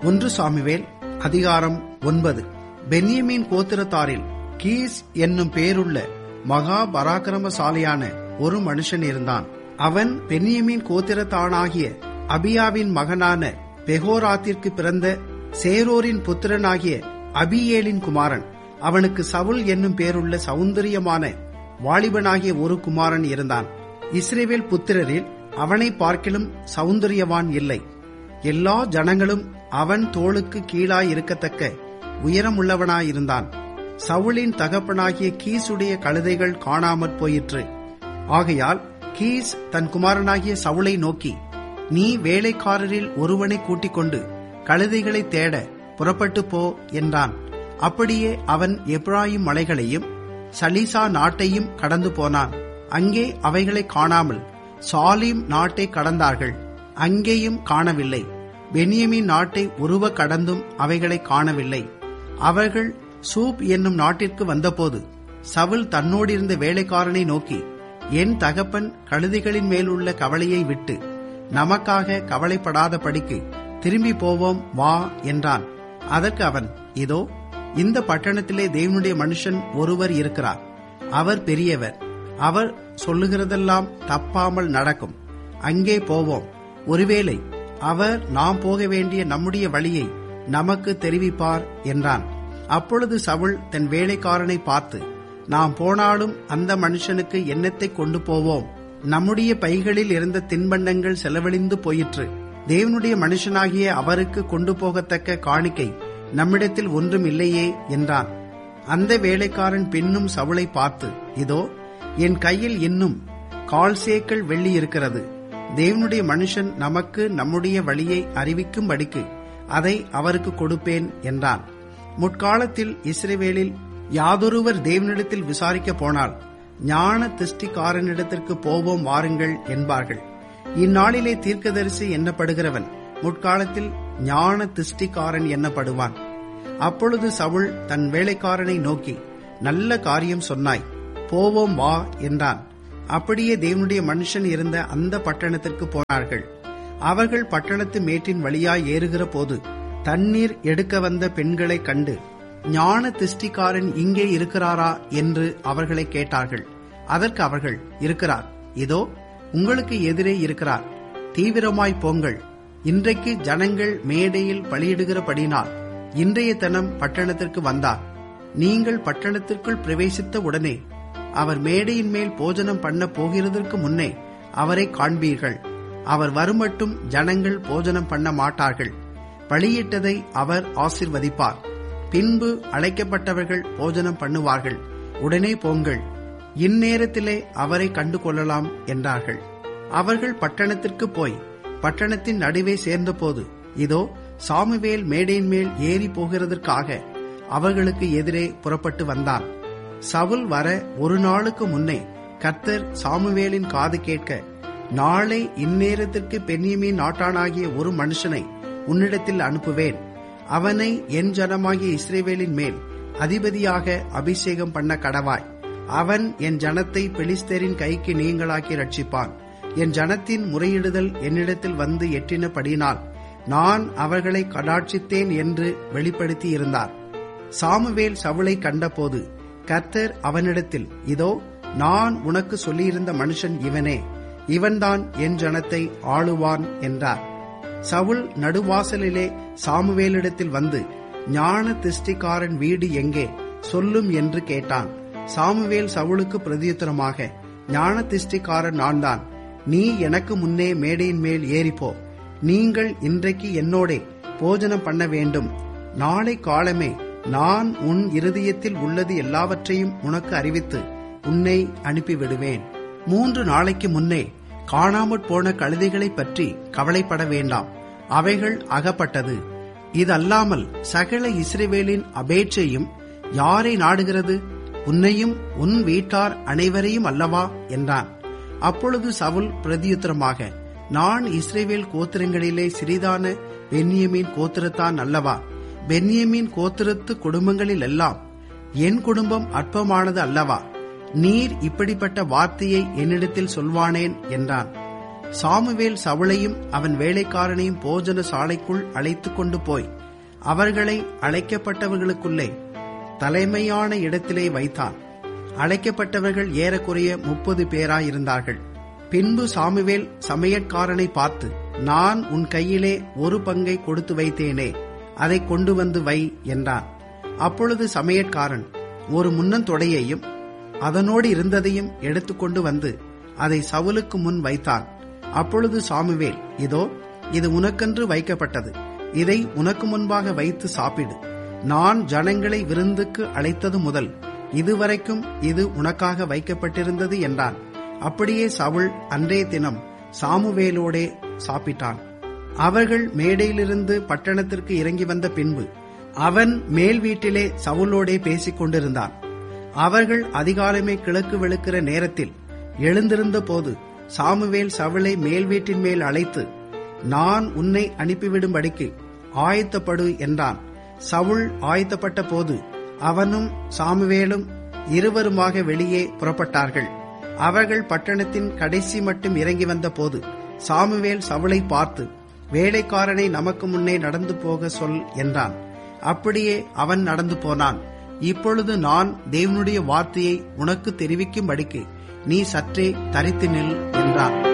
ஒன்று சாமுவேல் அதிகாரம் ஒன்பது பென்யமீன் கோத்திரத்தாரில் கீஸ் என்னும் பேருள்ள மகா பராக்கிரமசாலியான ஒரு மனுஷன் இருந்தான் அவன் பென்யமீன் கோத்திரத்தானாகிய அபியாவின் மகனான பெகோராத்திற்கு பிறந்த சேரோரின் புத்திரனாகிய அபியேலின் குமாரன் அவனுக்கு சவுல் என்னும் பேருள்ள சௌந்தரியமான வாலிபனாகிய ஒரு குமாரன் இருந்தான் இஸ்ரேவேல் புத்திரரில் அவனை பார்க்கிலும் சௌந்தரியவான் இல்லை எல்லா ஜனங்களும் அவன் தோளுக்கு கீழாய் இருக்கத்தக்க உயரமுள்ளவனாயிருந்தான் சவுலின் தகப்பனாகிய கீசுடைய கழுதைகள் காணாமற் போயிற்று ஆகையால் கீஸ் தன் குமாரனாகிய சவுலை நோக்கி நீ வேலைக்காரரில் ஒருவனை கூட்டிக் கொண்டு கழுதைகளை தேட புறப்பட்டு போ என்றான் அப்படியே அவன் எப்ராயிம் மலைகளையும் சலீசா நாட்டையும் கடந்து போனான் அங்கே அவைகளை காணாமல் சாலிம் நாட்டை கடந்தார்கள் அங்கேயும் காணவில்லை பெனியமின் நாட்டை உருவ கடந்தும் அவைகளை காணவில்லை அவர்கள் சூப் என்னும் நாட்டிற்கு வந்தபோது சவுல் தன்னோடிருந்த வேலைக்காரனை நோக்கி என் தகப்பன் கழுதிகளின் மேலுள்ள கவலையை விட்டு நமக்காக கவலைப்படாத படிக்கு திரும்பி போவோம் வா என்றான் அதற்கு அவன் இதோ இந்த பட்டணத்திலே தேவனுடைய மனுஷன் ஒருவர் இருக்கிறார் அவர் பெரியவர் அவர் சொல்லுகிறதெல்லாம் தப்பாமல் நடக்கும் அங்கே போவோம் ஒருவேளை அவர் நாம் போக வேண்டிய நம்முடைய வழியை நமக்கு தெரிவிப்பார் என்றான் அப்பொழுது சவுல் தன் வேலைக்காரனை பார்த்து நாம் போனாலும் அந்த மனுஷனுக்கு எண்ணத்தை கொண்டு போவோம் நம்முடைய பைகளில் இருந்த தின்பண்டங்கள் செலவழிந்து போயிற்று தேவனுடைய மனுஷனாகிய அவருக்கு கொண்டு போகத்தக்க காணிக்கை நம்மிடத்தில் ஒன்றும் இல்லையே என்றான் அந்த வேலைக்காரன் பின்னும் சவுளை பார்த்து இதோ என் கையில் இன்னும் கால் சேக்கள் வெள்ளி இருக்கிறது தேவனுடைய மனுஷன் நமக்கு நம்முடைய வழியை அறிவிக்கும்படிக்கு அதை அவருக்கு கொடுப்பேன் என்றான் முற்காலத்தில் இஸ்ரேவேலில் யாதொருவர் தேவனிடத்தில் விசாரிக்க போனால் ஞான திருஷ்டிக்காரனிடத்திற்கு போவோம் வாருங்கள் என்பார்கள் இந்நாளிலே தீர்க்கதரிசி எண்ணப்படுகிறவன் முற்காலத்தில் ஞான திருஷ்டிக்காரன் எண்ணப்படுவான் அப்பொழுது சவுல் தன் வேலைக்காரனை நோக்கி நல்ல காரியம் சொன்னாய் போவோம் வா என்றான் அப்படியே தேவனுடைய மனுஷன் இருந்த அந்த பட்டணத்திற்கு போனார்கள் அவர்கள் பட்டணத்து மேட்டின் வழியாய் ஏறுகிற போது தண்ணீர் எடுக்க வந்த பெண்களை கண்டு ஞான திஷ்டிக்காரன் இங்கே இருக்கிறாரா என்று அவர்களை கேட்டார்கள் அதற்கு அவர்கள் இருக்கிறார் இதோ உங்களுக்கு எதிரே இருக்கிறார் தீவிரமாய் போங்கள் இன்றைக்கு ஜனங்கள் மேடையில் பலியிடுகிறபடினால் இன்றைய தினம் பட்டணத்திற்கு வந்தார் நீங்கள் பட்டணத்திற்குள் பிரவேசித்த உடனே அவர் மேடையின் மேல் போஜனம் பண்ண போகிறதற்கு முன்னே அவரை காண்பீர்கள் அவர் வருமட்டும் ஜனங்கள் போஜனம் பண்ண மாட்டார்கள் பலியிட்டதை அவர் ஆசிர்வதிப்பார் பின்பு அழைக்கப்பட்டவர்கள் போஜனம் பண்ணுவார்கள் உடனே போங்கள் இந்நேரத்திலே அவரை கண்டு கொள்ளலாம் என்றார்கள் அவர்கள் பட்டணத்திற்கு போய் பட்டணத்தின் நடுவே சேர்ந்தபோது இதோ சாமுவேல் மேடையின் மேல் ஏறி போகிறதற்காக அவர்களுக்கு எதிரே புறப்பட்டு வந்தான் சவுல் வர ஒரு நாளுக்கு முன்னே கர்த்தர் சாமுவேலின் காது கேட்க நாளை இந்நேரத்திற்கு பெண்ணியமின் நாட்டானாகிய ஒரு மனுஷனை உன்னிடத்தில் அனுப்புவேன் அவனை என் ஜனமாகிய இஸ்ரேவேலின் மேல் அதிபதியாக அபிஷேகம் பண்ண கடவாய் அவன் என் ஜனத்தை பெலிஸ்தரின் கைக்கு நீங்களாக்கி ரட்சிப்பான் என் ஜனத்தின் முறையிடுதல் என்னிடத்தில் வந்து எட்டினபடினால் நான் அவர்களை கடாட்சித்தேன் என்று வெளிப்படுத்தி இருந்தார் சாமுவேல் சவுளை கண்டபோது கர்த்தர் அவனிடத்தில் இதோ நான் உனக்கு சொல்லியிருந்த மனுஷன் இவனே இவன்தான் என் ஜனத்தை ஆளுவான் என்றார் சவுல் நடுவாசலிலே சாமுவேலிடத்தில் வந்து ஞான திஷ்டிக்காரன் வீடு எங்கே சொல்லும் என்று கேட்டான் சாமுவேல் சவுலுக்கு பிரதியுத்தரமாக ஞான திஷ்டிக்காரன் நான் தான் நீ எனக்கு முன்னே மேடையின் மேல் ஏறிப்போ நீங்கள் இன்றைக்கு என்னோடே போஜனம் பண்ண வேண்டும் நாளை காலமே நான் உன் இருதயத்தில் உள்ளது எல்லாவற்றையும் உனக்கு அறிவித்து உன்னை அனுப்பிவிடுவேன் மூன்று நாளைக்கு முன்னே காணாமற் போன கழுதைகளை பற்றி கவலைப்பட வேண்டாம் அவைகள் அகப்பட்டது இதல்லாமல் சகல இஸ்ரேவேலின் அபேட்சையும் யாரை நாடுகிறது உன்னையும் உன் வீட்டார் அனைவரையும் அல்லவா என்றான் அப்பொழுது சவுல் பிரதியுத்தரமாக நான் இஸ்ரேவேல் கோத்திரங்களிலே சிறிதான பென்யமின் கோத்திரத்தான் அல்லவா பென்யமின் கோத்திரத்து குடும்பங்களில் எல்லாம் என் குடும்பம் அற்பமானது அல்லவா நீர் இப்படிப்பட்ட வார்த்தையை என்னிடத்தில் சொல்வானேன் என்றான் சாமுவேல் சவுளையும் அவன் வேலைக்காரனையும் போஜன சாலைக்குள் அழைத்து கொண்டு போய் அவர்களை அழைக்கப்பட்டவர்களுக்குள்ளே தலைமையான இடத்திலே வைத்தான் அழைக்கப்பட்டவர்கள் ஏறக்குறைய முப்பது பேராயிருந்தார்கள் பின்பு சாமுவேல் சமையற்காரனை பார்த்து நான் உன் கையிலே ஒரு பங்கை கொடுத்து வைத்தேனே அதை கொண்டு வந்து வை என்றான் அப்பொழுது சமையற்காரன் ஒரு முன்னந்தொடையையும் அதனோடு இருந்ததையும் எடுத்துக்கொண்டு வந்து அதை சவுலுக்கு முன் வைத்தான் அப்பொழுது சாமுவேல் இதோ இது உனக்கென்று வைக்கப்பட்டது இதை உனக்கு முன்பாக வைத்து சாப்பிடு நான் ஜனங்களை விருந்துக்கு அழைத்தது முதல் இதுவரைக்கும் இது உனக்காக வைக்கப்பட்டிருந்தது என்றான் அப்படியே சவுல் அன்றைய தினம் சாமுவேலோடே சாப்பிட்டான் அவர்கள் மேடையிலிருந்து பட்டணத்திற்கு இறங்கி வந்த பின்பு அவன் மேல் வீட்டிலே சவுலோடே பேசிக் கொண்டிருந்தான் அவர்கள் அதிகாலமே கிழக்கு வெளுக்கிற நேரத்தில் எழுந்திருந்த போது சாமுவேல் சவுளை மேல் வீட்டின் மேல் அழைத்து நான் உன்னை அனுப்பிவிடும்படிக்கு ஆயத்தப்படு என்றான் சவுல் ஆயத்தப்பட்ட போது அவனும் சாமுவேலும் இருவருமாக வெளியே புறப்பட்டார்கள் அவர்கள் பட்டணத்தின் கடைசி மட்டும் இறங்கி வந்த போது சாமுவேல் சவுளை பார்த்து வேலைக்காரனை நமக்கு முன்னே நடந்து போக சொல் என்றான் அப்படியே அவன் நடந்து போனான் இப்பொழுது நான் தேவனுடைய வார்த்தையை உனக்கு தெரிவிக்கும்படிக்கு நீ சற்றே தரித்து நில் என்றான்